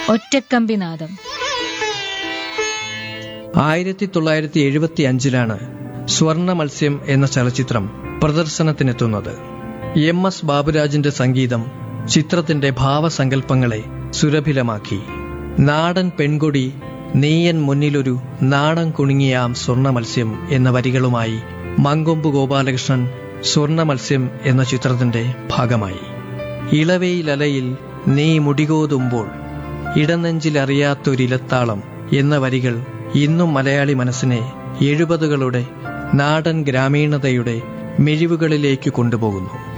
ഒറ്റക്കമ്പിനാദം ആയിരത്തി തൊള്ളായിരത്തി എഴുപത്തി അഞ്ചിലാണ് സ്വർണ മത്സ്യം എന്ന ചലച്ചിത്രം പ്രദർശനത്തിനെത്തുന്നത് എം എസ് ബാബുരാജിന്റെ സംഗീതം ചിത്രത്തിന്റെ ഭാവസങ്കല്പങ്ങളെ സുരഭിലമാക്കി നാടൻ പെൺകൊടി നീയൻ മുന്നിലൊരു നാടൻ കുണുങ്ങിയാം സ്വർണ മത്സ്യം എന്ന വരികളുമായി മങ്കൊമ്പ് ഗോപാലകൃഷ്ണൻ സ്വർണ മത്സ്യം എന്ന ചിത്രത്തിന്റെ ഭാഗമായി ഇളവയിലലയിൽ നീ മുടികോതുമ്പോൾ ഇടനെഞ്ചിലറിയാത്തൊരിലത്താളം എന്ന വരികൾ ഇന്നും മലയാളി മനസ്സിനെ എഴുപതുകളുടെ നാടൻ ഗ്രാമീണതയുടെ മിഴിവുകളിലേക്ക് കൊണ്ടുപോകുന്നു